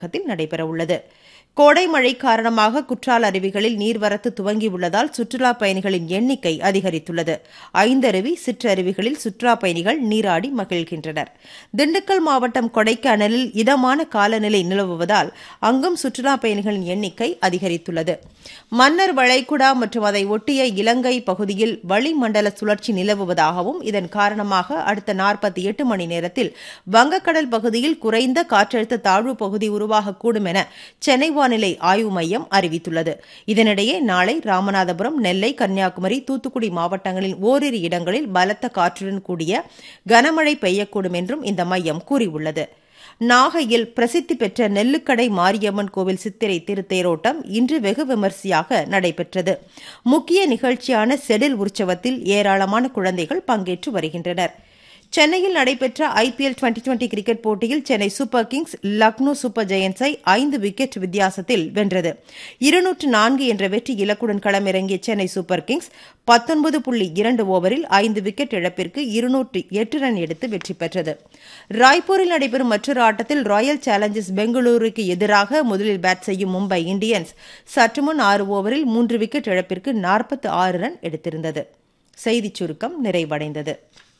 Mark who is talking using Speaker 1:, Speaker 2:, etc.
Speaker 1: தமிழகத்தில் நடைபெறவுள்ளது கோடை மழை காரணமாக குற்றால அருவிகளில் நீர்வரத்து துவங்கியுள்ளதால் சுற்றுலாப் பயணிகளின் எண்ணிக்கை அதிகரித்துள்ளது ஐந்தருவி சிற்றருவிகளில் சுற்றுலாப் பயணிகள் நீராடி மகிழ்கின்றனர் திண்டுக்கல் மாவட்டம் கொடைக்கானலில் இதமான காலநிலை நிலவுவதால் அங்கும் சுற்றுலாப் பயணிகளின் எண்ணிக்கை அதிகரித்துள்ளது மன்னர் வளைகுடா மற்றும் அதை ஒட்டிய இலங்கை பகுதியில் வளிமண்டல சுழற்சி நிலவுவதாகவும் இதன் காரணமாக அடுத்த நாற்பத்தி எட்டு மணி நேரத்தில் வங்கக்கடல் பகுதியில் குறைந்த காற்றழுத்த தாழ்வு பகுதி உருவாகக்கூடும் என சென்னை வானிலை ஆய்வு மையம் அறிவித்துள்ளது இதனிடையே நாளை ராமநாதபுரம் நெல்லை கன்னியாகுமரி தூத்துக்குடி மாவட்டங்களில் ஓரிரு இடங்களில் பலத்த காற்றுடன் கூடிய கனமழை பெய்யக்கூடும் என்றும் இந்த மையம் கூறியுள்ளது நாகையில் பிரசித்தி பெற்ற நெல்லுக்கடை மாரியம்மன் கோவில் சித்திரை திருத்தேரோட்டம் இன்று வெகு விமரிசையாக நடைபெற்றது முக்கிய நிகழ்ச்சியான செடில் உற்சவத்தில் ஏராளமான குழந்தைகள் பங்கேற்று வருகின்றனர் சென்னையில் நடைபெற்ற ஐபிஎல் டுவெண்டி டுவெண்டி கிரிக்கெட் போட்டியில் Chennai super kings Lucknow super ஜெயன்ஸை ஐந்து விக்கெட் வித்தியாசத்தில் வென்றது இருநூற்று நான்கு என்ற வெற்றி இலக்குடன் களமிறங்கிய சென்னை சூப்பர் கிங்ஸ் பத்தொன்பது புள்ளி இரண்டு ஓவரில் ஐந்து விக்கெட் இழப்பிற்கு இருநூற்று எட்டு ரன் எடுத்து வெற்றி பெற்றது ராய்ப்பூரில் நடைபெறும் மற்றொரு ஆட்டத்தில் ராயல் சேலஞ்சர்ஸ் பெங்களூருக்கு எதிராக முதலில் பேட் செய்யும் மும்பை இந்தியன்ஸ் சற்றுமுன் ஆறு ஓவரில் மூன்று விக்கெட் இழப்பிற்கு நாற்பத்தி ஆறு ரன் எடுத்திருந்தது செய்திச் சுருக்கம் நிறைவடைந்தது